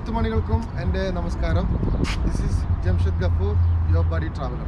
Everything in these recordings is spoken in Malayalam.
മുത്തുമണികൾക്കും എൻ്റെ നമസ്കാരം this is Jamshad Gafoor your buddy traveller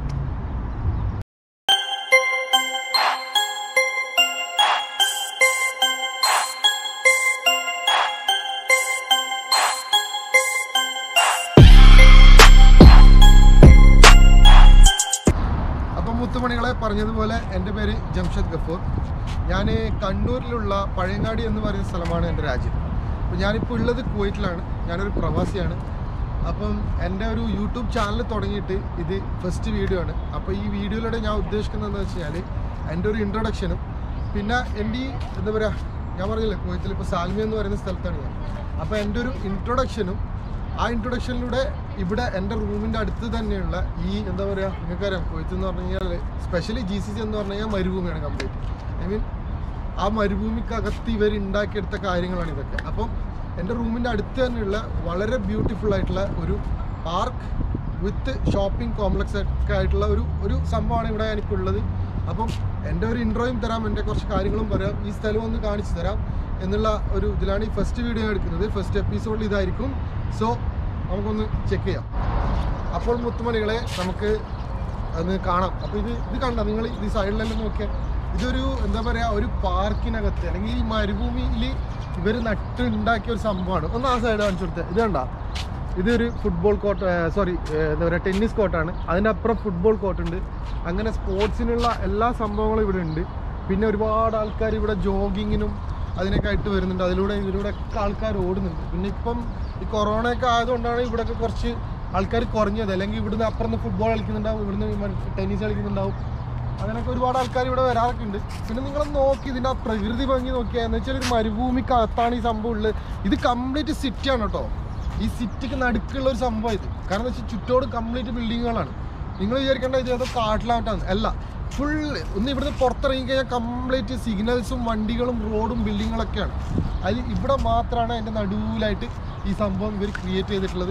അപ്പം മുത്തുമണികളെ പറഞ്ഞതുപോലെ എൻ്റെ പേര് ജംഷദ് ഗഫൂർ ഞാൻ കണ്ണൂരിലുള്ള പഴയങ്ങാടി എന്ന് പറയുന്ന സ്ഥലമാണ് എൻ്റെ രാജ്യം അപ്പോൾ ഞാനിപ്പോൾ ഉള്ളത് കുവൈറ്റിലാണ് ഞാനൊരു പ്രവാസിയാണ് അപ്പം എൻ്റെ ഒരു യൂട്യൂബ് ചാനൽ തുടങ്ങിയിട്ട് ഇത് ഫസ്റ്റ് വീഡിയോ ആണ് അപ്പോൾ ഈ വീഡിയോയിലൂടെ ഞാൻ ഉദ്ദേശിക്കുന്നത് എന്താ വെച്ച് കഴിഞ്ഞാൽ എൻ്റെ ഒരു ഇൻട്രൊഡക്ഷനും പിന്നെ എൻ്റെ ഈ എന്താ പറയുക ഞാൻ പറഞ്ഞില്ലേ കുവൈത്തിൽ ഇപ്പോൾ സാൽമി എന്ന് പറയുന്ന സ്ഥലത്താണ് ഞാൻ അപ്പോൾ എൻ്റെ ഒരു ഇൻട്രൊഡക്ഷനും ആ ഇൻട്രൊഡക്ഷനിലൂടെ ഇവിടെ എൻ്റെ റൂമിൻ്റെ അടുത്ത് തന്നെയുള്ള ഈ എന്താ പറയുക നിങ്ങൾക്കറിയാം കൊയ്ത്ത് എന്ന് പറഞ്ഞു കഴിഞ്ഞാൽ സ്പെഷ്യലി ജി സി സി എന്ന് പറഞ്ഞു കഴിഞ്ഞാൽ മരുഭൂമിയാണ് കംപ്ലീറ്റ് ഐ മീൻ ആ മരുഭൂമിക്കകത്ത് ഇവർ ഉണ്ടാക്കിയെടുത്ത കാര്യങ്ങളാണ് ഇതൊക്കെ അപ്പം എൻ്റെ റൂമിൻ്റെ അടുത്ത് തന്നെയുള്ള വളരെ ബ്യൂട്ടിഫുൾ ആയിട്ടുള്ള ഒരു പാർക്ക് വിത്ത് ഷോപ്പിംഗ് കോംപ്ലക്സ് ഒക്കെ ആയിട്ടുള്ള ഒരു ഒരു സംഭവമാണ് ഇവിടെ എനിക്കുള്ളത് അപ്പം എൻ്റെ ഒരു ഇൻട്രോയും തരാം എൻ്റെ കുറച്ച് കാര്യങ്ങളും പറയാം ഈ സ്ഥലം ഒന്ന് കാണിച്ചു തരാം എന്നുള്ള ഒരു ഇതിലാണ് ഈ ഫസ്റ്റ് വീഡിയോ എടുക്കുന്നത് ഫസ്റ്റ് എപ്പിസോഡിൽ ഇതായിരിക്കും സോ നമുക്കൊന്ന് ചെക്ക് ചെയ്യാം അപ്പോൾ മുത്തുമണികളെ നമുക്ക് അത് കാണാം അപ്പോൾ ഇത് ഇത് കണ്ട നിങ്ങൾ ഇത് സൈഡിലെല്ലാം നോക്കിയാൽ ഇതൊരു എന്താ പറയുക ഒരു പാർക്കിനകത്ത് അല്ലെങ്കിൽ ഈ മരുഭൂമിയിൽ ഇവർ നട്ടുണ്ടാക്കിയ ഒരു സംഭവമാണ് ഒന്ന് ആ സൈഡ് കാണിച്ചു കൊടുത്തത് ഇത് കണ്ട ഇതൊരു ഫുട്ബോൾ കോർട്ട് സോറി എന്താ പറയുക ടെന്നീസ് കോർട്ടാണ് അതിൻ്റെ അപ്പുറം ഫുട്ബോൾ കോർട്ട് ഉണ്ട് അങ്ങനെ സ്പോർട്സിനുള്ള എല്ലാ സംഭവങ്ങളും ഇവിടെ ഉണ്ട് പിന്നെ ഒരുപാട് ആൾക്കാർ ഇവിടെ ജോഗിങ്ങിനും അതിനൊക്കെ ആയിട്ട് വരുന്നുണ്ട് അതിലൂടെ ഇതിലൂടെ ഒക്കെ ആൾക്കാർ ഓടുന്നുണ്ട് പിന്നെ ഇപ്പം ഈ കൊറോണ ഒക്കെ ആയതുകൊണ്ടാണ് ഇവിടെയൊക്കെ കുറച്ച് ആൾക്കാർ കുറഞ്ഞത് അല്ലെങ്കിൽ ഇവിടുന്ന് അപ്പുറത്ത് ഫുട്ബോൾ കളിക്കുന്നുണ്ടാവും ഇവിടുന്ന് ടെന്നീസ് കളിക്കുന്നുണ്ടാവും അങ്ങനെയൊക്കെ ഒരുപാട് ആൾക്കാർ ഇവിടെ വരാറൊക്കെ ഉണ്ട് പിന്നെ നിങ്ങൾ നോക്കി ഇതിൻ്റെ ആ പ്രകൃതി ഭംഗി നോക്കിയാൽ എന്ന് വെച്ചാൽ ഒരു മരുഭൂമിക്കകത്താണ് ഈ സംഭവം ഉള്ളത് ഇത് കംപ്ലീറ്റ് സിറ്റിയാണ് കേട്ടോ ഈ സിറ്റിക്ക് നടുക്കുള്ള ഒരു സംഭവം ഇത് കാരണം എന്താ വെച്ചാൽ ചുറ്റോട് കംപ്ലീറ്റ് ബിൽഡിങ്ങുകളാണ് നിങ്ങൾ വിചാരിക്കേണ്ട ഇത് ഏതോ കാട്ടിലായിട്ടാണ് അല്ല ഫുള്ള് ഒന്ന് ഇവിടുന്ന് പുറത്തിറങ്ങി കഴിഞ്ഞാൽ കംപ്ലീറ്റ് സിഗ്നൽസും വണ്ടികളും റോഡും ബിൽഡിങ്ങുകളൊക്കെയാണ് അതിൽ ഇവിടെ മാത്രമാണ് അതിൻ്റെ നടുവിലായിട്ട് ഈ സംഭവം ഇവർ ക്രിയേറ്റ് ചെയ്തിട്ടുള്ളത്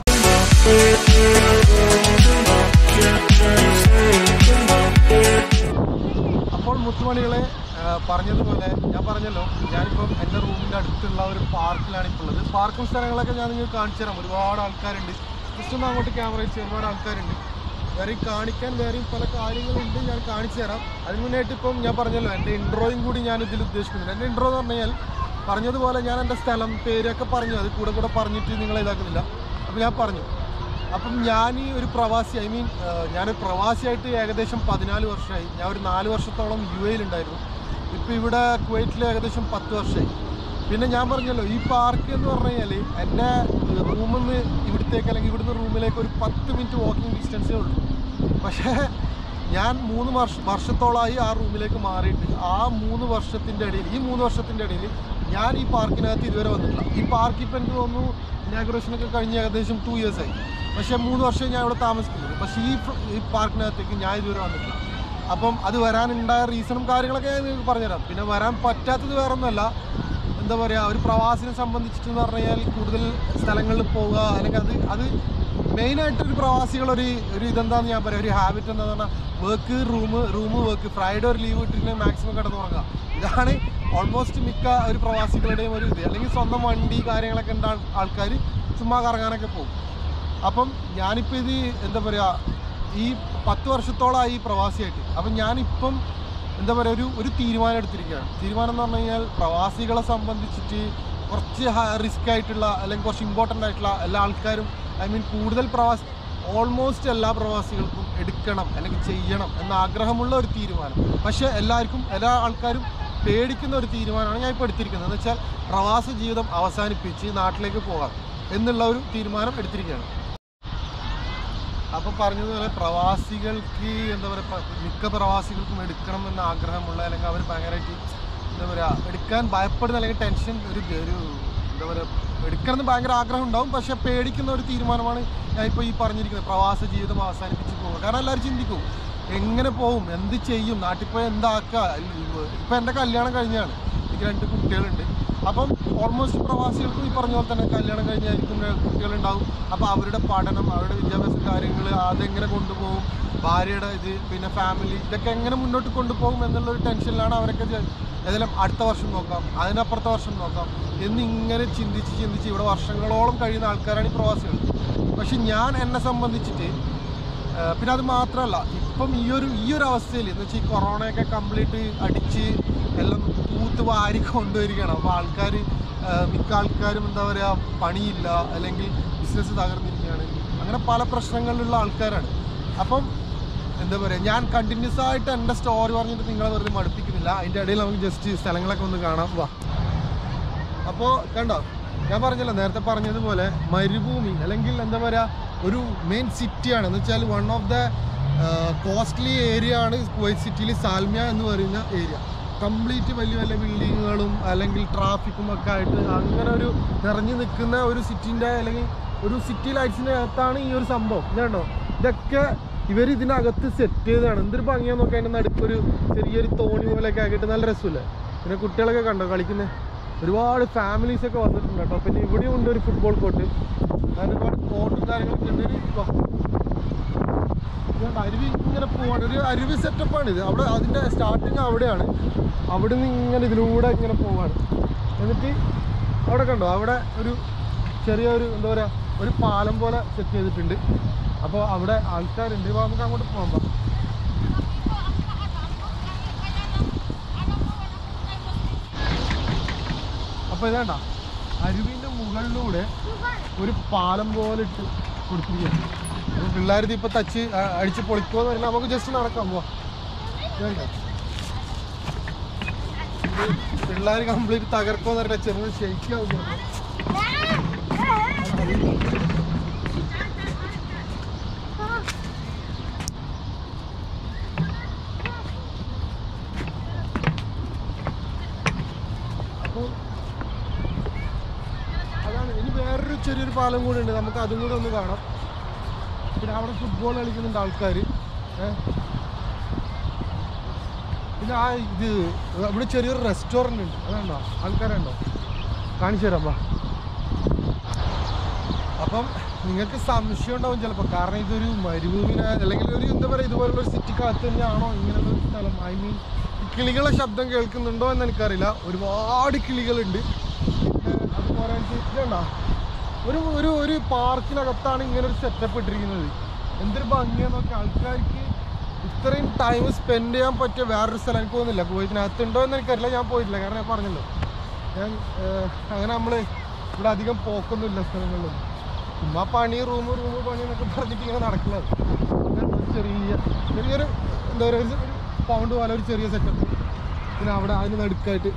അപ്പോൾ മുത്തുമണികളെ ആ, പറഞ്ഞതുപോലെ ഞാൻ പറഞ്ഞല്ലോ ഞാനിപ്പം എൻ്റെ റൂമിൻ്റെ അടുത്തുള്ള ഒരു പാർക്കിലാണ് ഇപ്പോൾ ഉള്ളത് പാർക്കും സ്ഥലങ്ങളൊക്കെ ഞാൻ നിങ്ങൾക്ക് കാണിച്ചു തരാം ഒരുപാട് ആൾക്കാരുണ്ട് ജസ്റ്റ് ഒന്ന് അങ്ങോട്ട് ക്യാമറ വെച്ച് ഒരുപാട് ആൾക്കാരുണ്ട് വേറെയും കാണിക്കാൻ വേറെയും പല കാര്യങ്ങളുണ്ട് ഞാൻ കാണിച്ചു തരാം അതിന് മുന്നായിട്ട് ഇപ്പം ഞാൻ പറഞ്ഞല്ലോ എൻ്റെ ഇൻട്രോയും കൂടി ഞാൻ ഇതിൽ ഉദ്ദേശിക്കുന്നുണ്ട് എൻ്റെ ഇൻട്രോ എന്ന് പറഞ്ഞു കഴിഞ്ഞാൽ പറഞ്ഞതുപോലെ ഞാൻ എൻ്റെ സ്ഥലം പേരൊക്കെ പറഞ്ഞു അത് കൂടെ കൂടെ പറഞ്ഞിട്ട് നിങ്ങളെ ഇതാക്കുന്നില്ല അപ്പോൾ ഞാൻ പറഞ്ഞു അപ്പം ഞാൻ ഈ ഒരു പ്രവാസി ഐ മീൻ ഞാനൊരു പ്രവാസിയായിട്ട് ഏകദേശം പതിനാല് വർഷമായി ഞാൻ ഒരു നാല് വർഷത്തോളം യു എയിലുണ്ടായിരുന്നു ഇപ്പോൾ ഇവിടെ കുവൈറ്റിൽ ഏകദേശം പത്ത് വർഷമായി പിന്നെ ഞാൻ പറഞ്ഞല്ലോ ഈ പാർക്ക് എന്ന് പറഞ്ഞു കഴിഞ്ഞാൽ എൻ്റെ റൂമിൽ നിന്ന് ഇവിടത്തേക്ക് അല്ലെങ്കിൽ ഇവിടുന്ന് റൂമിലേക്ക് ഒരു പത്ത് മിനിറ്റ് വാക്കിംഗ് ഡിസ്റ്റൻസേ ഉള്ളൂ പക്ഷേ ഞാൻ മൂന്ന് വർഷ വർഷത്തോളമായി ആ റൂമിലേക്ക് മാറിയിട്ട് ആ മൂന്ന് വർഷത്തിൻ്റെ ഇടയിൽ ഈ മൂന്ന് വർഷത്തിൻ്റെ ഇടയിൽ ഞാൻ ഈ പാർക്കിനകത്ത് ഇതുവരെ വന്നിട്ടില്ല ഈ പാർക്ക് ഇപ്പം എനിക്ക് തോന്നുന്നു ഇനാഗ്രേഷനൊക്കെ കഴിഞ്ഞ് ഏകദേശം ടു ഇയേഴ്സ് ആയി പക്ഷേ മൂന്ന് വർഷം ഞാൻ ഇവിടെ താമസിക്കുന്നത് പക്ഷേ ഈ പ്ര- ഈ പാർക്കിനകത്തേക്ക് ഞാൻ ഇതുവരെ വന്നിട്ടില്ല അപ്പം അത് വരാനുണ്ടായ റീസണും കാര്യങ്ങളൊക്കെ ഞാൻ നിങ്ങൾക്ക് പറഞ്ഞുതരാം പിന്നെ വരാൻ പറ്റാത്തത് വേറെ ഒന്നുമല്ല എന്താ പറയുക ഒരു പ്രവാസിനെ സംബന്ധിച്ചിട്ടെന്ന് പറഞ്ഞു കഴിഞ്ഞാൽ കൂടുതൽ സ്ഥലങ്ങളിൽ പോവുക അല്ലെങ്കിൽ അത് അത് മെയിനായിട്ട് ഒരു പ്രവാസികളൊരു ഒരു ഇതെന്താന്ന് ഞാൻ പറയാം ഒരു ഹാബിറ്റ് എന്താന്ന് പറഞ്ഞാൽ work room room work Friday ഒരു ലീവ് ഇട്ടിട്ട് മാക്സിമം കിടന്നുറങ്ങുക ഇതാണ് ഓൾമോസ്റ്റ് മിക്ക ഒരു പ്രവാസികളുടെയും ഒരു ഇത് അല്ലെങ്കിൽ സ്വന്തം വണ്ടി കാര്യങ്ങളൊക്കെ ഉണ്ട് ആൾക്കാർ ചുമ്മാ കറങ്ങാനൊക്കെ പോകും അപ്പം ഞാനിപ്പോൾ ഇത് എന്താ പറയുക ഈ പത്ത് വർഷത്തോളമായി ഈ പ്രവാസിയായിട്ട് അപ്പം ഞാനിപ്പം എന്താ പറയുക ഒരു ഒരു തീരുമാനം എടുത്തിരിക്കുകയാണ് തീരുമാനം എന്ന് പറഞ്ഞു കഴിഞ്ഞാൽ പ്രവാസികളെ സംബന്ധിച്ചിട്ട് കുറച്ച് റിസ്ക് ആയിട്ടുള്ള അല്ലെങ്കിൽ കുറച്ച് ഇമ്പോർട്ടൻ്റ് ആയിട്ടുള്ള എല്ലാ ആൾക്കാരും ഐ മീൻ കൂടുതൽ പ്രവാസി ഓൾമോസ്റ്റ് എല്ലാ പ്രവാസികൾക്കും എടുക്കണം അല്ലെങ്കിൽ ചെയ്യണം എന്ന ആഗ്രഹമുള്ള ഒരു തീരുമാനം പക്ഷേ എല്ലാവർക്കും എല്ലാ ആൾക്കാരും പേടിക്കുന്ന ഒരു തീരുമാനമാണ് ഞാൻ ഇപ്പോൾ എടുത്തിരിക്കുന്നത് എന്ന് വെച്ചാൽ പ്രവാസ ജീവിതം അവസാനിപ്പിച്ച് നാട്ടിലേക്ക് പോകാം എന്നുള്ള ഒരു തീരുമാനം എടുത്തിരിക്കുകയാണ് അപ്പം പറഞ്ഞതുപോലെ പ്രവാസികൾക്ക് എന്താ പറയുക മിക്ക പ്രവാസികൾക്കും എടുക്കണം എന്ന ആഗ്രഹമുള്ള അല്ലെങ്കിൽ അവർ ഭയങ്കരമായിട്ട് എന്താ പറയുക എടുക്കാൻ ഭയപ്പെടുന്ന അല്ലെങ്കിൽ ടെൻഷൻ ഒരു ഒരു എന്താ പറയുക എടുക്കണം എന്ന് ഭയങ്കര ആഗ്രഹം ഉണ്ടാവും പക്ഷെ പേടിക്കുന്ന ഒരു തീരുമാനമാണ് ഞാൻ ഇപ്പോൾ ഈ പറഞ്ഞിരിക്കുന്നത് പ്രവാസ ജീവിതം അവസാനിപ്പിച്ച് പോകുക കാരണം എല്ലാവരും ചിന്തിക്കും എങ്ങനെ പോകും എന്ത് ചെയ്യും നാട്ടിൽ പോയി എന്താക്കുക ഇപ്പം എൻ്റെ കല്യാണം കഴിഞ്ഞാണ് എനിക്ക് രണ്ട് കുട്ടികളുണ്ട് അപ്പം ഓൾമോസ്റ്റ് പ്രവാസികൾക്കും ഈ പറഞ്ഞ പോലെ തന്നെ കല്യാണം കഴിഞ്ഞായിരിക്കും കുട്ടികളുണ്ടാവും അപ്പോൾ അവരുടെ പഠനം അവരുടെ വിദ്യാഭ്യാസ കാര്യങ്ങൾ അതെങ്ങനെ കൊണ്ടുപോകും ഭാര്യയുടെ ഇത് പിന്നെ ഫാമിലി ഇതൊക്കെ എങ്ങനെ മുന്നോട്ട് കൊണ്ടുപോകും എന്നുള്ളൊരു ടെൻഷനിലാണ് അവരൊക്കെ ചെ- ഏതായാലും അടുത്ത വർഷം നോക്കാം അതിനപ്പുറത്തെ വർഷം നോക്കാം എന്നിങ്ങനെ ചിന്തിച്ച് ചിന്തിച്ച് ഇവിടെ വർഷങ്ങളോളം കഴിയുന്ന ആൾക്കാരാണ് ഈ പ്രവാസികൾ പക്ഷെ ഞാൻ എന്നെ സംബന്ധിച്ചിട്ട് ആ, പിന്നെ അത് മാത്രമല്ല ഇപ്പം ഈ ഒരു ഈ ഒരു അവസ്ഥയിൽ എന്ന് വെച്ചാൽ ഈ കൊറോണയൊക്കെ കംപ്ലീറ്റ് അടിച്ച് എല്ലാം തൂത്ത് വാരി കൊണ്ടുവരികയാണ് അപ്പോൾ ആൾക്കാർ മിക്ക ആൾക്കാരും എന്താ പറയുക പണിയില്ല അല്ലെങ്കിൽ ബിസിനസ് തകർന്നിരിക്കുകയാണ് അങ്ങനെ പല പ്രശ്നങ്ങളിലുള്ള ആൾക്കാരാണ് അപ്പം എന്താ പറയുക ഞാൻ കണ്ടിന്യൂസ് ആയിട്ട് എൻ്റെ സ്റ്റോറി പറഞ്ഞിട്ട് നിങ്ങളെ വെറുതെ മടുപ്പിക്കുന്നില്ല അതിൻ്റെ ഇടയിൽ നമുക്ക് ജസ്റ്റ് സ്ഥലങ്ങളൊക്കെ ഒന്ന് കാണാം വാ അപ്പോൾ കണ്ടോ ഞാൻ പറഞ്ഞല്ലോ നേരത്തെ പറഞ്ഞതുപോലെ മരുഭൂമി അല്ലെങ്കിൽ എന്താ പറയുക ഒരു മെയിൻ സിറ്റിയാണ് എന്ന് വെച്ചാൽ one of the costly area ആണ് കുവൈറ്റ് സിറ്റിയിൽ സാൽമിയ എന്ന് പറയുന്ന ഏരിയ കംപ്ലീറ്റ് വലിയ വലിയ ബിൽഡിങ്ങുകളും അല്ലെങ്കിൽ ട്രാഫിക്കും ഒക്കെ ആയിട്ട് അങ്ങനെ ഒരു നിറഞ്ഞു നിൽക്കുന്ന ഒരു സിറ്റിൻ്റെ അല്ലെങ്കിൽ ഒരു സിറ്റി ലൈറ്റ്സിൻ്റെ അകത്താണ് ഈ ഒരു സംഭവം ഇതുണ്ടോ ഇതൊക്കെ ഇവർ ഇതിനകത്ത് സെറ്റ് ചെയ്തതാണ് എന്തൊരു ഭംഗിയാന്ന് നോക്കി അതിൻ്റെ നടുക്കൊരു ചെറിയൊരു തോണി പോലെയൊക്കെ ആക്കിയിട്ട് നല്ല രസമില്ലേ പിന്നെ കുട്ടികളൊക്കെ കണ്ടോ കളിക്കുന്നത് ഒരുപാട് ഫാമിലീസ് ഒക്കെ വന്നിട്ടുണ്ട് കേട്ടോ പിന്നെ ഇവിടെയും ഉണ്ട് ഒരു ഫുട്ബോൾ കോർട്ട് അങ്ങനെ ഒരുപാട് കോർട്ടും കാര്യങ്ങളൊക്കെ ഉണ്ട് ഒരു വാ. ഇതുകൊണ്ട് അരുവി ഇങ്ങനെ പോവാണ് ഒരു അരുവി സെറ്റപ്പാണ് ഇത് അവിടെ അതിൻ്റെ സ്റ്റാർട്ടിങ് അവിടെയാണ് അവിടെ നിന്ന് ഇങ്ങനെ ഇതിലൂടെ ഇങ്ങനെ പോവാണ് എന്നിട്ട് അവിടെ കണ്ടോ അവിടെ ഒരു ചെറിയൊരു എന്താ പറയുക ഒരു പാലം പോലെ സെറ്റ് ചെയ്തിട്ടുണ്ട് അപ്പോൾ അവിടെ ആൾക്കാരുണ്ട് അപ്പോൾ നമുക്ക് അങ്ങോട്ട് പോകാം വാ. അപ്പോൾ ഇതാണ്ട അരുവിൻ്റെ മുകളിലൂടെ ഒരു പാലം പോലെ ഇട്ട് കൊടുത്തിരിക്കുകയാണ് അപ്പോൾ പിള്ളേർ ഇപ്പൊ തച്ച് അ- അടിച്ച് പൊളിക്കുമെന്ന് പറഞ്ഞാൽ നമുക്ക് ജസ്റ്റ് നടക്കാം പോവാ വേണ്ട പിള്ളേർ കംപ്ലീറ്റ് തകർക്കുമെന്ന് പറഞ്ഞാൽ ചെറുത് ഷെയ്ക്കാവും അപ്പോൾ അതാണ് ഇനി വേറൊരു ചെറിയൊരു പാലം കൂടെ ഉണ്ട് നമുക്ക് അതും കൂടെ ഒന്ന് കാണാം പിന്നെ അവിടെ ഫുട്ബോൾ കളിക്കുന്നുണ്ട് ആൾക്കാർ പിന്നെ ആ ഇത് ഇവിടെ ചെറിയൊരു റെസ്റ്റോറൻ്റ് ഉണ്ട് അതുണ്ടോ ആൾക്കാരുണ്ടോ കാണിച്ചു തരാം വാ അപ്പം നിങ്ങൾക്ക് സംശയം ഉണ്ടാവും ചിലപ്പോൾ കാരണം ഇതൊരു മരുഭൂമിന അല്ലെങ്കിൽ ഒരു എന്താ പറയുക ഇതുപോലുള്ള ഒരു സിറ്റിക്കകത്ത് തന്നെയാണോ ഇങ്ങനെയുള്ള ഒരു സ്ഥലം ഐ മീൻ കിളികളെ ശബ്ദം കേൾക്കുന്നുണ്ടോ എന്ന് എനിക്കറിയില്ല ഒരുപാട് കിളികളുണ്ട് പിന്നെ അതുപോലെ ഇതുണ്ടോ ഒരു ഒരു ഒരു പാർക്കിനകത്താണ് ഇങ്ങനെ ഒരു സെറ്റപ്പ് ഇട്ടിരിക്കുന്നത് എന്തൊരു ഭംഗിയാന്ന് നോക്കി ആൾക്കാർക്ക് ഇത്രയും ടൈം സ്പെൻഡ് ചെയ്യാൻ പറ്റിയ വേറൊരു സ്ഥലം എനിക്ക് തോന്നുന്നില്ല കുവൈറ്റിനകത്തുണ്ടോ എന്ന് എനിക്കറിയില്ല ഞാൻ പോയിട്ടില്ല കാരണം ഞാൻ പറഞ്ഞല്ലോ ഞാൻ ഏഹ്, അങ്ങനെ നമ്മൾ ഇവിടെ അധികം പോക്കൊന്നുമില്ല സ്ഥലങ്ങളിലും ചുമ്മാ പണി റൂം റൂം പണി എന്നൊക്കെ പറഞ്ഞിട്ട് ഇങ്ങനെ നടക്കുന്നത് പിന്നെ ഒരു ചെറിയ ചെറിയൊരു എന്താ പറയുക ഒരു പൗണ്ട് പോലെ ഒരു ചെറിയ സെറ്റപ്പ് പിന്നെ അവിടെ അതിന് നടുക്കായിട്ട്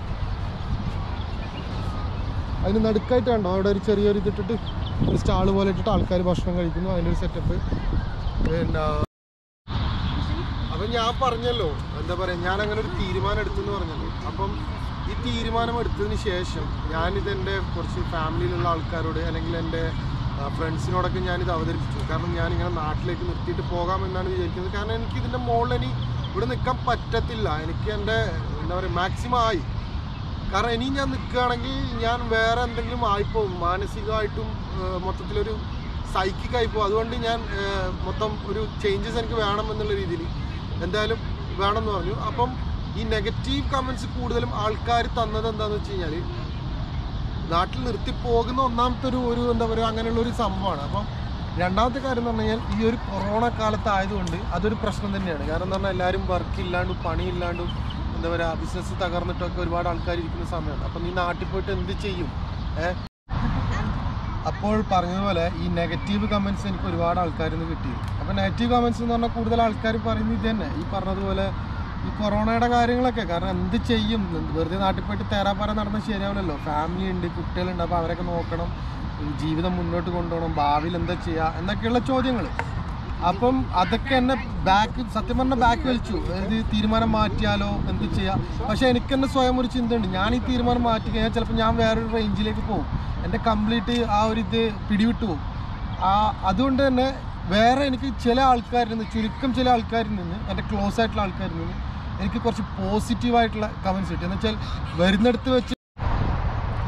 അതിന് നടുക്കായിട്ട് കണ്ടോ അവിടെ ഒരു ചെറിയൊരു ഇതിട്ടിട്ട് ഒരു സ്റ്റാള് പോലെ ഇട്ടിട്ട് ആൾക്കാർ ഭക്ഷണം കഴിക്കുന്നു അതിൻ്റെ ഒരു സെറ്റപ്പ് പിന്നെ അപ്പം ഞാൻ പറഞ്ഞല്ലോ എന്താ പറയുക ഞാൻ അങ്ങനെ ഒരു തീരുമാനം എടുത്തെന്ന് പറഞ്ഞല്ലോ അപ്പം ഈ തീരുമാനം എടുത്തതിന് ശേഷം ഞാനിത് എൻ്റെ കുറച്ച് ഫാമിലിയിലുള്ള ആൾക്കാരോട് അല്ലെങ്കിൽ എൻ്റെ ഫ്രണ്ട്സിനോടൊക്കെ ഞാനിത് അവതരിപ്പിച്ചു കാരണം ഞാനിങ്ങനെ നാട്ടിലേക്ക് നിർത്തിയിട്ട് പോകാമെന്നാണ് വിചാരിക്കുന്നത് കാരണം എനിക്ക് ഇതിൻ്റെ മുകളിൽ ഇനി ഇവിടെ നിൽക്കാൻ പറ്റത്തില്ല എനിക്ക് എൻ്റെ എന്താ പറയുക മാക്സിമം ആയി കാരണം ഇനി ഞാൻ നിൽക്കുകയാണെങ്കിൽ ഞാൻ വേറെ എന്തെങ്കിലും ആയിപ്പോവും മാനസികമായിട്ടും ഏഹ്, മൊത്തത്തിലൊരു സൈക്കിക് ആയിപ്പോവും അതുകൊണ്ട് ഞാൻ ഏഹ്, മൊത്തം ഒരു ചേഞ്ചസ് എനിക്ക് വേണം എന്നുള്ള രീതിയിൽ എന്തായാലും വേണമെന്ന് പറഞ്ഞു അപ്പം ഈ നെഗറ്റീവ് കമൻസ് കൂടുതലും ആൾക്കാർ തന്നത് എന്താണെന്ന് വെച്ച് കഴിഞ്ഞാൽ നാട്ടിൽ നിർത്തി പോകുന്ന ഒന്നാമത്തെ ഒരു ഒരു എന്താ പറയുക അങ്ങനെയുള്ള ഒരു സംഭവമാണ് അപ്പം രണ്ടാമത്തെ കാര്യം എന്ന് പറഞ്ഞു കഴിഞ്ഞാൽ ഈ ഒരു കൊറോണ കാലത്ത് ആയതുകൊണ്ട് അതൊരു പ്രശ്നം തന്നെയാണ് കാരണം എന്ന് പറഞ്ഞാൽ എല്ലാവരും വർക്ക് ഇല്ലാണ്ടും പണിയില്ലാണ്ടും എന്താ പറയുക ബിസിനസ് തകർന്നിട്ടൊക്കെ ഒരുപാട് ആൾക്കാർ ഇരിക്കുന്ന സമയമാണ് അപ്പം നീ നാട്ടിൽ പോയിട്ട് എന്ത് ചെയ്യും ഏഹ് അപ്പോൾ പറഞ്ഞതുപോലെ ഈ നെഗറ്റീവ് കമൻസ് എനിക്ക് ഒരുപാട് ആൾക്കാരിൽ നിന്ന് കിട്ടി അപ്പോൾ നെഗറ്റീവ് കമൻസ് എന്ന് പറഞ്ഞാൽ കൂടുതൽ ആൾക്കാർ പറയുന്നത് ഇത് തന്നെ ഈ പറഞ്ഞതുപോലെ ഈ കൊറോണയുടെ കാര്യങ്ങളൊക്കെ കാരണം എന്ത് ചെയ്യും എന്ത് വെറുതെ നാട്ടിൽ പോയിട്ട് തേരാപ്പാര നടന്നാൽ ശരിയാവില്ലല്ലോ ഫാമിലി ഉണ്ട് കുട്ടികളുണ്ട് അപ്പോൾ അവരൊക്കെ നോക്കണം ഈ ജീവിതം മുന്നോട്ട് കൊണ്ടുപോകണം ഭാവിയിൽ എന്താ ചെയ്യുക എന്നൊക്കെയുള്ള ചോദ്യങ്ങൾ അപ്പം അതൊക്കെ എന്നെ ബാക്ക് സത്യം പറഞ്ഞ ബാക്ക് വലിച്ചു അതായത് തീരുമാനം മാറ്റിയാലോ എന്ത് ചെയ്യാം പക്ഷെ എനിക്ക് തന്നെ സ്വയം ഒരു ചിന്തയുണ്ട് ഞാൻ ഈ തീരുമാനം മാറ്റി കഴിഞ്ഞാൽ ചിലപ്പോൾ ഞാൻ വേറൊരു റേഞ്ചിലേക്ക് പോകും എൻ്റെ കംപ്ലീറ്റ് ആ ഒരു ഇത് പിടിവിട്ട് പോകും ആ അതുകൊണ്ട് തന്നെ വേറെ എനിക്ക് ചില ആൾക്കാരിൽ നിന്ന് ചുരുക്കം ചില ആൾക്കാരിൽ നിന്ന് എൻ്റെ ക്ലോസ് ആയിട്ടുള്ള ആൾക്കാരിൽ നിന്ന് എനിക്ക് കുറച്ച് പോസിറ്റീവായിട്ടുള്ള കമൻസ് കിട്ടി എന്ന് വെച്ചാൽ വരുന്നിടത്ത് വെച്ച്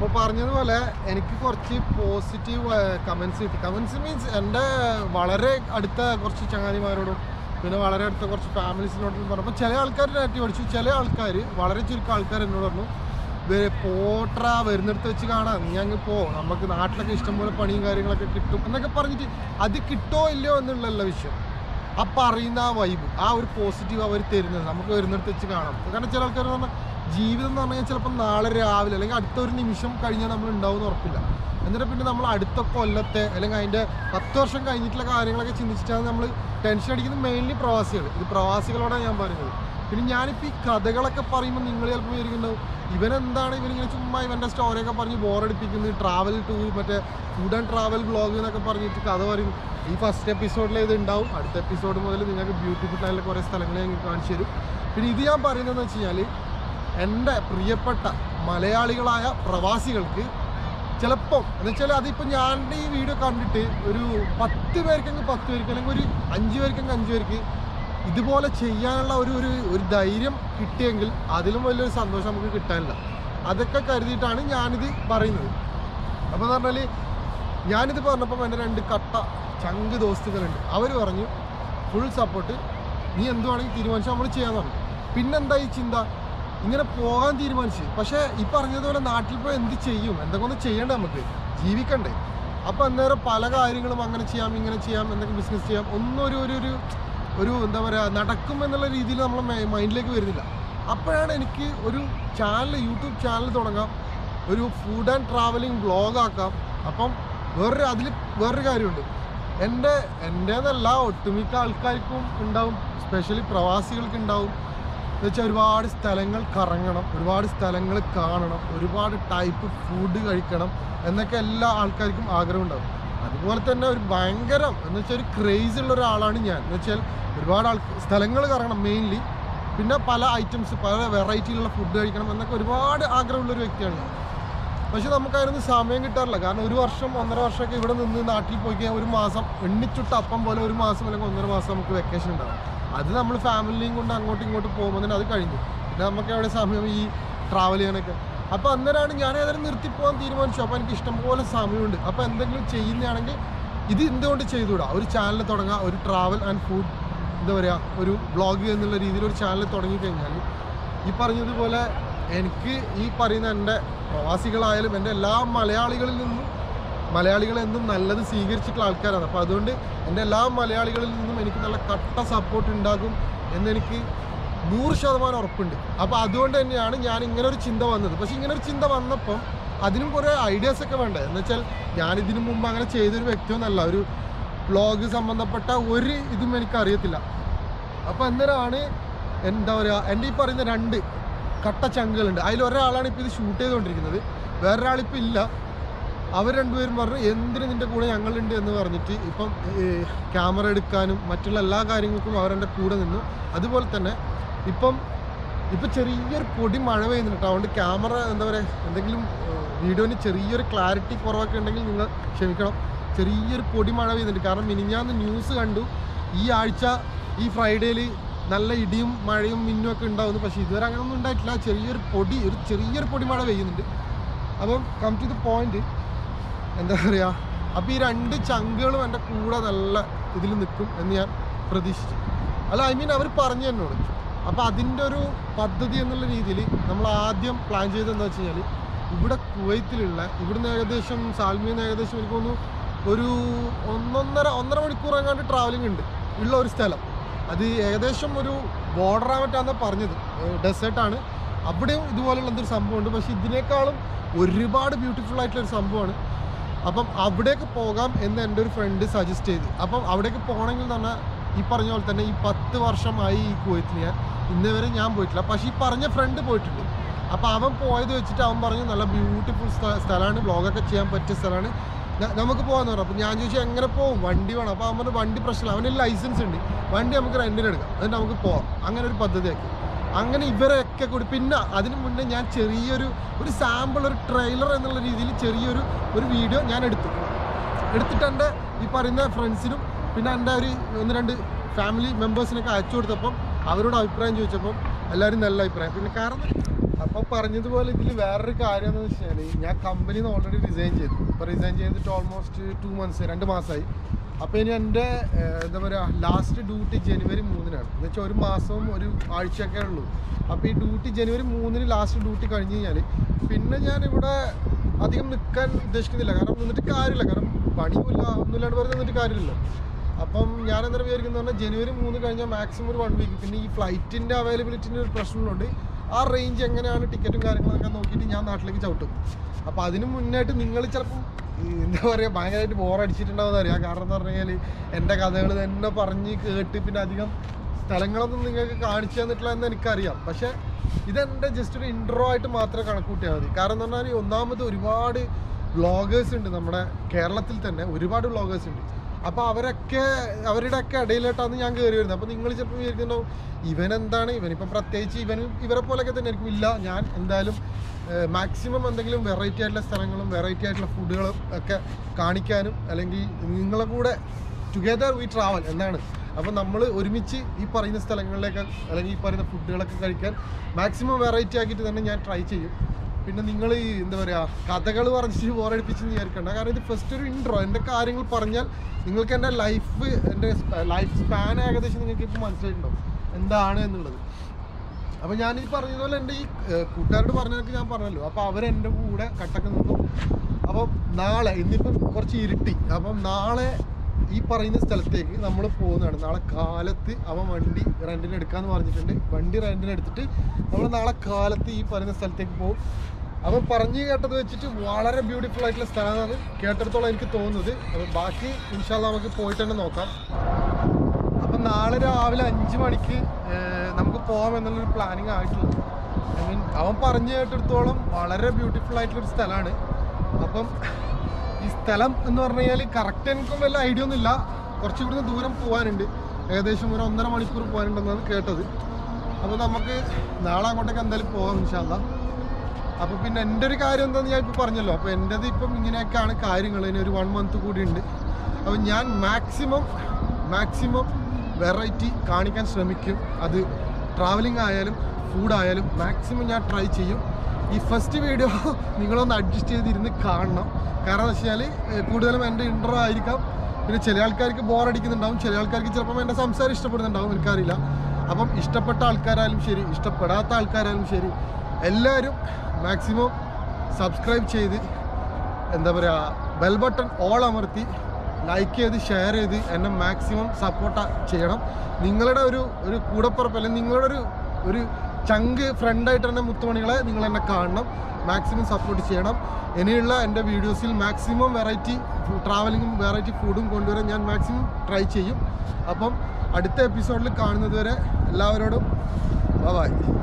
അപ്പോൾ പറഞ്ഞതുപോലെ എനിക്ക് കുറച്ച് പോസിറ്റീവ് കമൻസ് കിട്ടി കമൻസ് മീൻസ് എൻ്റെ വളരെ അടുത്ത കുറച്ച് ചങ്ങാതിമാരോടും പിന്നെ വളരെ അടുത്ത കുറച്ച് ഫാമിലീസിനോടും പറഞ്ഞപ്പോൾ ചില ആൾക്കാർ നെഗറ്റീവ് അടിച്ചു ചില ആൾക്കാർ വളരെ ചുരുക്കം ആൾക്കാർ എന്നോട് പറഞ്ഞു "വേ- പോട്ര വരുന്നിടത്ത് വെച്ച് കാണാം നീ അങ്ങ് പോ നമുക്ക് നാട്ടിലൊക്കെ ഇഷ്ടംപോലെ പണിയും കാര്യങ്ങളൊക്കെ കിട്ടും എന്നൊക്കെ പറഞ്ഞിട്ട് അത് കിട്ടോ ഇല്ലയോ എന്നുള്ളതല്ല വിഷയം ആ പറയുന്ന ആ വൈബ് ആ ഒരു പോസിറ്റീവ് അവർ തരുന്നത് നമുക്ക് വരുന്നിടത്ത് വെച്ച് കാണാം കാരണം ചില ആൾക്കാർ പറഞ്ഞാൽ ജീവിതം എന്ന് പറഞ്ഞാൽ ചിലപ്പോൾ നാളെ രാവിലെ അല്ലെങ്കിൽ അടുത്ത ഒരു നിമിഷം കഴിഞ്ഞാൽ നമ്മൾ ഉണ്ടാവും ഉറപ്പില്ല എന്നിട്ട് പിന്നെ നമ്മൾ അടുത്ത കൊല്ലത്തെ അല്ലെങ്കിൽ അതിൻ്റെ പത്ത് വർഷം കഴിഞ്ഞിട്ടുള്ള കാര്യങ്ങളൊക്കെ ചിന്തിച്ചിട്ടാണ് നമ്മൾ ടെൻഷൻ അടിക്കുന്നത് മെയിൻലി പ്രവാസികൾ ഇത് പ്രവാസികളോടാണ് ഞാൻ പറയുന്നത് പിന്നെ ഞാനിപ്പോൾ ഈ കഥകളൊക്കെ പറയുമ്പോൾ നിങ്ങൾ ചിലപ്പോൾ വിചാരിക്കുന്നുണ്ടാവും ഇവനെന്താണ് ഇവനിങ്ങനെ ചുമ്മാ ഇവൻ്റെ സ്റ്റോറിയൊക്കെ പറഞ്ഞ് ബോറടിപ്പിക്കുന്നത് ട്രാവൽ ടൂർ മറ്റേ ഫുഡ് ആൻഡ് ട്രാവൽ ബ്ലോഗ് എന്നൊക്കെ പറഞ്ഞിട്ട് കഥ പറയും ഈ ഫസ്റ്റ് എപ്പിസോഡിൽ ഇത് ഉണ്ടാവും അടുത്ത എപ്പിസോഡ് മുതൽ നിങ്ങൾക്ക് ബ്യൂട്ടിഫുൾ ആയിട്ടുള്ള കുറേ സ്ഥലങ്ങൾ ഞാൻ കാണിച്ചു തരും പിന്നെ ഇത് ഞാൻ പറയുന്നതെന്ന് വെച്ച് കഴിഞ്ഞാൽ എൻ്റെ പ്രിയപ്പെട്ട മലയാളികളായ പ്രവാസികൾക്ക് ചിലപ്പം എന്ന് വെച്ചാൽ അതിപ്പോൾ ഞാൻ ഈ വീഡിയോ കണ്ടിട്ട് ഒരു പത്ത് പേർക്കെങ്കിൽ പത്ത് പേർക്ക് അല്ലെങ്കിൽ ഒരു അഞ്ച് പേർക്കെങ്കിൽ അഞ്ച് പേർക്ക് ഇതുപോലെ ചെയ്യാനുള്ള ഒരു ഒരു ഒരു ധൈര്യം കിട്ടിയെങ്കിൽ അതിലും വലിയൊരു സന്തോഷം നമുക്ക് കിട്ടാനില്ല അതൊക്കെ കരുതിയിട്ടാണ് ഞാനിത് പറയുന്നത് അപ്പോൾ എന്ന് പറഞ്ഞാൽ ഞാനിത് പറഞ്ഞപ്പോൾ എൻ്റെ രണ്ട് കട്ട ചങ്ക് ദോസ്തുക്കളുണ്ട് അവർ പറഞ്ഞു ഫുൾ സപ്പോർട്ട് നീ എന്തുവാണെങ്കിൽ തീരുമാനിച്ചാൽ നമ്മൾ ചെയ്യാൻ പറഞ്ഞു പിന്നെന്താ ഈ ചിന്ത ഇങ്ങനെ പോകാൻ തീരുമാനിച്ച് പക്ഷേ ഈ പറഞ്ഞതുപോലെ നാട്ടിൽ പോയി എന്ത് ചെയ്യും എന്തൊക്കെ ഒന്ന് ചെയ്യണ്ടേ നമുക്ക് ജീവിക്കണ്ടേ അപ്പോൾ അന്നേരം പല കാര്യങ്ങളും അങ്ങനെ ചെയ്യാം ഇങ്ങനെ ചെയ്യാം എന്തൊക്കെ ബിസിനസ് ചെയ്യാം ഒന്നും ഒരു ഒരു ഒരു ഒരു എന്താ പറയുക നടക്കും എന്നുള്ള രീതിയിൽ നമ്മൾ മൈൻഡിലേക്ക് വരുന്നില്ല അപ്പോഴാണ് എനിക്ക് ഒരു ചാനൽ യൂട്യൂബ് ചാനൽ തുടങ്ങാം ഒരു ഫുഡ് ആൻഡ് ട്രാവലിംഗ് ബ്ലോഗ് ആക്കാം അപ്പം വേറൊരു അതിൽ വേറൊരു കാര്യമുണ്ട് എൻ്റെ എൻ്റേതല്ല ഒട്ടുമിക്ക ആൾക്കാർക്കും ഉണ്ടാവും സ്പെഷ്യലി പ്രവാസികൾക്ക് ഉണ്ടാവും എന്ന് വെച്ചാൽ ഒരുപാട് സ്ഥലങ്ങൾ കറങ്ങണം ഒരുപാട് സ്ഥലങ്ങൾ കാണണം ഒരുപാട് ടൈപ്പ് ഫുഡ് കഴിക്കണം എന്നൊക്കെ എല്ലാ ആൾക്കാർക്കും ആഗ്രഹം ഉണ്ടാവും അതുപോലെ തന്നെ ഒരു ഭയങ്കരം എന്ന് വെച്ചാൽ ഒരു ക്രേസ് ഉള്ള ഒരാളാണ് ഞാൻ എന്ന് വെച്ചാൽ ഒരുപാട് ആൾ സ്ഥലങ്ങൾ കറങ്ങണം മെയിൻലി പിന്നെ പല ഐറ്റംസ് പല വെറൈറ്റിയിലുള്ള ഫുഡ് കഴിക്കണം എന്നൊക്കെ ഒരുപാട് ആഗ്രഹമുള്ള ഒരു വ്യക്തിയാണ് ഞാൻ പക്ഷെ നമുക്ക് അതിനൊന്നും സമയം കിട്ടാറില്ല കാരണം ഒരു വർഷം ഒന്നര വർഷമൊക്കെ ഇവിടെ നിന്ന് നാട്ടിൽ പോയി കഴിഞ്ഞാൽ ഒരു മാസം എണ്ണിച്ചുട്ട അപ്പം പോലെ ഒരു മാസം അല്ലെങ്കിൽ ഒന്നര മാസം നമുക്ക് വെക്കേഷൻ ഉണ്ടാവും അത് നമ്മൾ ഫാമിലിയും കൊണ്ട് അങ്ങോട്ടും ഇങ്ങോട്ടും പോകുമ്പോൾ തന്നെ അത് കഴിഞ്ഞു പിന്നെ നമുക്ക് എവിടെ സമയം ഈ ട്രാവൽ ചെയ്യാനൊക്കെ അപ്പോൾ അന്നേരമാണ് ഞാൻ ഏതായാലും നിർത്തിപ്പോകാൻ തീരുമാനിച്ചു അപ്പോൾ എനിക്ക് ഇഷ്ടംപോലെ സമയമുണ്ട് അപ്പോൾ എന്തെങ്കിലും ചെയ്യുന്നതാണെങ്കിൽ ഇത് എന്തുകൊണ്ട് ചെയ്തുകൂടാ ഒരു ചാനൽ തുടങ്ങുക ഒരു ട്രാവൽ ആൻഡ് ഫുഡ് എന്താ പറയുക ഒരു ബ്ലോഗ് എന്നുള്ള രീതിയിൽ ഒരു ചാനൽ തുടങ്ങിക്കഴിഞ്ഞാൽ ഈ പറഞ്ഞതുപോലെ എനിക്ക് ഈ പറയുന്ന എൻ്റെ പ്രവാസികളായാലും എൻ്റെ എല്ലാ മലയാളികളിൽ നിന്നും മലയാളികൾ എന്നും നല്ലത് സ്വീകരിച്ചിട്ടുള്ള ആൾക്കാരാണ് അപ്പോൾ അതുകൊണ്ട് എൻ്റെ എല്ലാ മലയാളികളിൽ നിന്നും എനിക്ക് നല്ല കട്ട സപ്പോർട്ട് ഉണ്ടാകും എന്നെനിക്ക് നൂറ് ശതമാനം ഉറപ്പുണ്ട് അപ്പോൾ അതുകൊണ്ട് തന്നെയാണ് ഞാൻ ഇങ്ങനെ ഒരു ചിന്ത വന്നത് പക്ഷേ ഇങ്ങനെ ഒരു ചിന്ത വന്നപ്പം അതിനും കുറേ ഐഡിയാസ് ഒക്കെ വേണ്ടേ എന്ന് വെച്ചാൽ ഞാൻ ഇതിനു മുമ്പ് അങ്ങനെ ചെയ്തൊരു വ്യക്തിയൊന്നല്ല ഒരു വ്ളോഗ് സംബന്ധപ്പെട്ട ഒരു ഇതും എനിക്ക് അറിയത്തില്ല അപ്പോൾ അന്നേരമാണ് എന്താ പറയുക എൻ്റെ ഈ പറയുന്ന രണ്ട് കട്ട ചങ്കുകളുണ്ട് അതിൽ ഒരാളാണ് ഇപ്പോൾ ഇത് ഷൂട്ട് ചെയ്തുകൊണ്ടിരിക്കുന്നത് വേറൊരാളിപ്പോൾ ഇല്ല അവർ രണ്ടുപേരും പറഞ്ഞു എന്തിന് നിൻ്റെ കൂടെ ഞങ്ങളുണ്ട് എന്ന് പറഞ്ഞിട്ട് ഇപ്പം ക്യാമറ എടുക്കാനും മറ്റുള്ള എല്ലാ കാര്യങ്ങൾക്കും അവരെൻ്റെ കൂടെ നിന്നു അതുപോലെ തന്നെ ഇപ്പം ഇപ്പം ചെറിയൊരു പൊടി മഴ പെയ്യുന്നുണ്ട് കേട്ടോ അതുകൊണ്ട് ക്യാമറ എന്താ പറയുക എന്തെങ്കിലും വീഡിയോന് ചെറിയൊരു ക്ലാരിറ്റി കുറവൊക്കെ ഉണ്ടെങ്കിൽ നിങ്ങൾ ക്ഷമിക്കണം ചെറിയൊരു പൊടി മഴ പെയ്യുന്നുണ്ട് കാരണം മിനിഞ്ഞാന്ന് ന്യൂസ് കണ്ടു ഈ ആഴ്ച ഈ ഫ്രൈഡേയിൽ നല്ല ഇടിയും മഴയും മിന്നും ഒക്കെ ഉണ്ടാവുന്നു പക്ഷേ ഇതുവരെ അങ്ങനെയൊന്നും ഉണ്ടായിട്ടില്ല ചെറിയൊരു പൊടി ഒരു ചെറിയൊരു പൊടി മഴ പെയ്യുന്നുണ്ട് അപ്പം കം ടു ദ പോയിന്റ് എന്താ പറയുക അപ്പോൾ ഈ രണ്ട് ചങ്കുകളും എൻ്റെ കൂടെ നല്ല ഇതിൽ നിൽക്കും എന്ന് ഞാൻ പ്രതീക്ഷിച്ചു അല്ല ഐ മീൻ അവർ പറഞ്ഞു എന്നോട് അപ്പോൾ അതിൻ്റെ ഒരു പദ്ധതി എന്നുള്ള രീതിയിൽ നമ്മൾ ആദ്യം പ്ലാൻ ചെയ്തതെന്ന് വെച്ച് കഴിഞ്ഞാൽ ഇവിടെ കുവൈത്തിലുള്ള ഇവിടുന്ന് ഏകദേശം സാൽമിയിൽ നിന്ന് ഏകദേശം എനിക്ക് തോന്നുന്നു ഒരു ഒന്നൊന്നര ഒന്നര മണിക്കൂർ എങ്ങാണ്ട് ട്രാവലിംഗ് ഉണ്ട് ഉള്ള ഒരു സ്ഥലം അത് ഏകദേശം ഒരു ബോർഡർ ആവറ്റാന്ന് പറഞ്ഞത് ഡെസേർട്ടാണ് അവിടെയും ഇതുപോലുള്ള എന്തൊരു സംഭവമുണ്ട് പക്ഷേ ഇതിനേക്കാളും ഒരുപാട് ബ്യൂട്ടിഫുൾ ആയിട്ടുള്ള ഒരു സംഭവമാണ് അപ്പം അവിടേക്ക് പോകാം എന്ന് എൻ്റെ ഒരു ഫ്രണ്ട് സജസ്റ്റ് ചെയ്തു അപ്പം അവിടേക്ക് പോകണമെങ്കിൽ എന്ന് പറഞ്ഞാൽ ഈ പറഞ്ഞ പോലെ തന്നെ ഈ പത്ത് വർഷമായി ഈ കുവൈത്തിൽ ഞാൻ ഇന്ന് വരെ ഞാൻ പോയിട്ടില്ല പക്ഷേ ഈ പറഞ്ഞ ഫ്രണ്ട് പോയിട്ടുണ്ട് അപ്പോൾ അവൻ പോയത് വെച്ചിട്ട് അവൻ പറഞ്ഞു നല്ല ബ്യൂട്ടിഫുൾ സ്ഥലമാണ് വ്ളോഗൊക്കെ ചെയ്യാൻ പറ്റിയ സ്ഥലമാണ് ന- നമുക്ക് പോകാന്ന് പറഞ്ഞു അപ്പോൾ ഞാൻ ചോദിച്ചു എങ്ങനെ പോകും വണ്ടി വേണം അപ്പോൾ അവൻ പറഞ്ഞു വണ്ടി പ്രശ്നമില്ല അവന് ലൈസൻസ് ഉണ്ട് വണ്ടി നമുക്ക് റെൻറ്റിന് എടുക്കാം എന്നിട്ട് നമുക്ക് പോവാം അങ്ങനെ ഒരു പദ്ധതിയാക്കി അങ്ങനെ ഇവരെയൊക്കെ കൂടി പിന്നെ അതിന് മുന്നേ ഞാൻ ചെറിയൊരു ഒരു സാമ്പിൾ ഒരു ട്രെയിലർ എന്നുള്ള രീതിയിൽ ചെറിയൊരു ഒരു വീഡിയോ ഞാൻ എടുത്തു എടുത്തിട്ട് എൻ്റെ ഈ പറയുന്ന ഫ്രണ്ട്സിനും പിന്നെ എൻ്റെ ഒരു ഒന്ന് രണ്ട് ഫാമിലി മെമ്പേഴ്സിനൊക്കെ അയച്ചു കൊടുത്തപ്പം അവരോട് അഭിപ്രായം ചോദിച്ചപ്പം എല്ലാവരും നല്ല അഭിപ്രായം പിന്നെ കാരണം അപ്പൊ പറഞ്ഞതുപോലെ ഇതിൽ വേറൊരു കാര്യം എന്ന് വെച്ചാൽ ഞാൻ കമ്പനിന്ന് ഓൾറെഡി റിസൈൻ ചെയ്തു ഇപ്പൊ റിസൈൻ ചെയ്തിട്ട് ഓൾമോസ്റ്റ് ടു മന്ത്സ് രണ്ട് മാസമായി അപ്പോൾ ഇനി എൻ്റെ ഏഹ്, എന്താ പറയുക ലാസ്റ്റ് ഡ്യൂട്ടി ജനുവരി മൂന്നിനാണ് എന്ന് വെച്ചാൽ ഒരു മാസവും ഒരു ആഴ്ചയൊക്കെ ഉള്ളൂ അപ്പോൾ ഈ ഡ്യൂട്ടി ജനുവരി മൂന്നിന് ലാസ്റ്റ് ഡ്യൂട്ടി കഴിഞ്ഞ് കഴിഞ്ഞാൽ പിന്നെ ഞാൻ ഇവിടെ അധികം നിൽക്കാൻ ഉദ്ദേശിക്കുന്നില്ല കാരണം നിന്നിട്ട് കാര്യമില്ല കാരണം പണിയുമില്ല ഒന്നുമില്ലാണ്ട് വെറുതെ നിന്നിട്ട് കാര്യമില്ല അപ്പം ഞാൻ എന്താ വിചാരിക്കുന്നത് പറഞ്ഞാൽ ജനുവരി മൂന്ന് കഴിഞ്ഞാൽ മാക്സിമം ഒരു വൺ വീക്ക് പിന്നെ ഈ ഫ്ലൈറ്റിൻ്റെ അവൈലബിലിറ്റിൻ്റെ ഒരു പ്രശ്നമുണ്ട് ആ റേഞ്ച് എങ്ങനെയാണ് ടിക്കറ്റും കാര്യങ്ങളൊക്കെ നോക്കിയിട്ട് ഞാൻ നാട്ടിലേക്ക് ചവിട്ടും അപ്പോൾ അതിന് മുന്നായിട്ട് നിങ്ങൾ ചിലപ്പം ഈ എന്താ പറയുക ഭയങ്കരമായിട്ട് ബോറടിച്ചിട്ടുണ്ടാവും അറിയാം കാരണം എന്ന് പറഞ്ഞു കഴിഞ്ഞാൽ എൻ്റെ കഥകൾ തന്നെ പറഞ്ഞ് കേട്ട് പിന്നെ അധികം സ്ഥലങ്ങളൊന്നും നിങ്ങൾക്ക് കാണിച്ചു തന്നിട്ടില്ല എന്ന് എനിക്കറിയാം പക്ഷേ ഇതെൻ്റെ ജസ്റ്റ് ഒരു ഇൻട്രോ ആയിട്ട് മാത്രമേ കണക്കൂട്ടിയാൽ മതി കാരണം എന്ന് പറഞ്ഞാൽ ഒന്നാമത് ഒരുപാട് വ്ളോഗേഴ്സ് ഉണ്ട് നമ്മുടെ കേരളത്തിൽ തന്നെ ഒരുപാട് വ്ളോഗേഴ്സ് ഉണ്ട് അപ്പോൾ അവരൊക്കെ അവരുടെ ഒക്കെ ഇടയിലോട്ടാണ് ഞാൻ കയറി വരുന്നത് അപ്പോൾ നിങ്ങൾ ചിലപ്പോൾ വിചാരിക്കുന്നുണ്ടാവും ഇവൻ എന്താണ് ഇവനിപ്പം പ്രത്യേകിച്ച് ഇവൻ ഇവരെ പോലെയൊക്കെ തന്നെ ആയിരിക്കും ഇല്ല ഞാൻ എന്തായാലും മാക്സിമം എന്തെങ്കിലും വെറൈറ്റി ആയിട്ടുള്ള സ്ഥലങ്ങളും വെറൈറ്റി ആയിട്ടുള്ള ഫുഡുകളും ഒക്കെ കാണിക്കാനും അല്ലെങ്കിൽ നിങ്ങളെ കൂടെ ടുഗെദർ വി ട്രാവൽ എന്നാണ് അപ്പോൾ നമ്മൾ ഒരുമിച്ച് ഈ പറയുന്ന സ്ഥലങ്ങളിലേക്ക് അല്ലെങ്കിൽ ഈ പറയുന്ന ഫുഡുകളൊക്കെ കഴിക്കാൻ മാക്സിമം വെറൈറ്റി ആക്കിയിട്ട് തന്നെ ഞാൻ ട്രൈ ചെയ്യും പിന്നെ നിങ്ങൾ ഈ എന്താ പറയുക കഥകൾ പറഞ്ഞിട്ട് ബോറടിപ്പിച്ച് വിചാരിക്കണ്ട കാരണം ഇത് ഫസ്റ്റ് ഒരു ഇൻട്രോ എൻ്റെ കാര്യങ്ങൾ പറഞ്ഞാൽ നിങ്ങൾക്ക് എൻ്റെ ലൈഫ് എൻ്റെ ലൈഫ് സ്പാൻ ഏകദേശം നിങ്ങൾക്ക് ഇപ്പോൾ മനസ്സിലായിട്ടുണ്ടാവും എന്താണ് എന്നുള്ളത് അപ്പോൾ ഞാൻ ഈ പറഞ്ഞതുപോലെ എൻ്റെ ഈ ഏഹ്, കൂട്ടുകാരോട് പറഞ്ഞതൊക്കെ ഞാൻ പറഞ്ഞല്ലോ അപ്പോൾ അവരെൻ്റെ കൂടെ കട്ടക്ക് നിന്നു അപ്പം നാളെ ഇന്നിപ്പം കുറച്ച് ഇരുട്ടി അപ്പം നാളെ ഈ പറയുന്ന സ്ഥലത്തേക്ക് നമ്മൾ പോകുന്നതാണ് നാളെ കാലത്ത് അവൻ വണ്ടി റെൻറ്റിന് എടുക്കാന്ന് പറഞ്ഞിട്ടുണ്ട് വണ്ടി റെൻറ്റിന് എടുത്തിട്ട് നമ്മൾ നാളെ കാലത്ത് ഈ പറയുന്ന സ്ഥലത്തേക്ക് പോകും അവൻ പറഞ്ഞു കേട്ടത് വെച്ചിട്ട് വളരെ ബ്യൂട്ടിഫുൾ ആയിട്ടുള്ള സ്ഥലമാണ് കേട്ടിടത്തോളം എനിക്ക് തോന്നുന്നത് അപ്പോൾ ബാക്കി ഇൻഷാല്ല നമുക്ക് പോയിട്ട് തന്നെ നോക്കാം അപ്പം നാളെ രാവിലെ അഞ്ച് മണിക്ക് ഏഹ്, നമുക്ക് പോകാം എന്നുള്ളൊരു പ്ലാനിങ് ആയിട്ടില്ല ഐ മീൻ അവൻ പറഞ്ഞു കേട്ടിടത്തോളം വളരെ ബ്യൂട്ടിഫുൾ ആയിട്ടുള്ളൊരു സ്ഥലമാണ് അപ്പം ഈ സ്ഥലം എന്ന് പറഞ്ഞു കഴിഞ്ഞാൽ കറക്റ്റ് എനിക്കും വല്ല ഐഡിയ ഒന്നുമില്ല കുറച്ച് ഇവിടുന്ന് ദൂരം പോകാനുണ്ട് ഏകദേശം ഒരു ഒന്നര മണിക്കൂർ പോകാനുണ്ടെന്നാണ് കേട്ടത് അപ്പോൾ നമുക്ക് നാളെ അങ്ങോട്ടേക്ക് എന്തായാലും പോകാം ഇൻഷാല്ല അപ്പോൾ പിന്നെ എൻ്റെ ഒരു കാര്യം എന്താണെന്ന് ഞാൻ ഇപ്പോൾ പറഞ്ഞല്ലോ അപ്പോൾ എൻ്റെത് ഇപ്പം ഇങ്ങനെയൊക്കെയാണ് കാര്യങ്ങൾ ഇനി ഒരു വൺ മന്ത് കൂടി ഉണ്ട് അപ്പോൾ ഞാൻ മാക്സിമം മാക്സിമം വെറൈറ്റി കാണിക്കാൻ ശ്രമിക്കും അത് ട്രാവലിംഗ് ആയാലും ഫുഡായാലും മാക്സിമം ഞാൻ ട്രൈ ചെയ്യും ഈ ഫസ്റ്റ് വീഡിയോ നിങ്ങളൊന്ന് അഡ്ജസ്റ്റ് ചെയ്തിരുന്ന് കാണണം കാരണം എന്ന് വെച്ചാൽ കൂടുതലും എൻ്റെ ഇൻട്രോ ആയിരിക്കാം പിന്നെ ചില ആൾക്കാർക്ക് ബോർ അടിക്കുന്നുണ്ടാവും ചില ആൾക്കാർക്ക് ചിലപ്പം എൻ്റെ സംസാരം ഇഷ്ടപ്പെടുന്നുണ്ടാവും എനിക്കറിയില്ല അപ്പം ഇഷ്ടപ്പെട്ട ആൾക്കാരായാലും ശരി ഇഷ്ടപ്പെടാത്ത ആൾക്കാരായാലും ശരി എല്ലാവരും മാക്സിമം സബ്സ്ക്രൈബ് ചെയ്ത് എന്താ പറയുക ബെൽ ബട്ടൺ ഓൾ അമർത്തി ലൈക്ക് ചെയ്ത് ഷെയർ ചെയ്ത് എന്നെ മാക്സിമം സപ്പോർട്ട് ചെയ്യണം നിങ്ങളുടെ ഒരു ഒരു കൂടപ്പുറപ്പ് അല്ലെങ്കിൽ നിങ്ങളുടെ ഒരു ഒരു ചങ്ക് ഫ്രണ്ടായിട്ട് തന്നെ മുത്തുമണികളെ നിങ്ങൾ എന്നെ കാണണം മാക്സിമം സപ്പോർട്ട് ചെയ്യണം ഇനിയുള്ള എൻ്റെ വീഡിയോസിൽ മാക്സിമം വെറൈറ്റി ട്രാവലിങ്ങും വെറൈറ്റി ഫുഡും കൊണ്ടുവരാൻ ഞാൻ മാക്സിമം ട്രൈ ചെയ്യും അപ്പം അടുത്ത എപ്പിസോഡിൽ കാണുന്നത് വരെ എല്ലാവരോടും ബൈ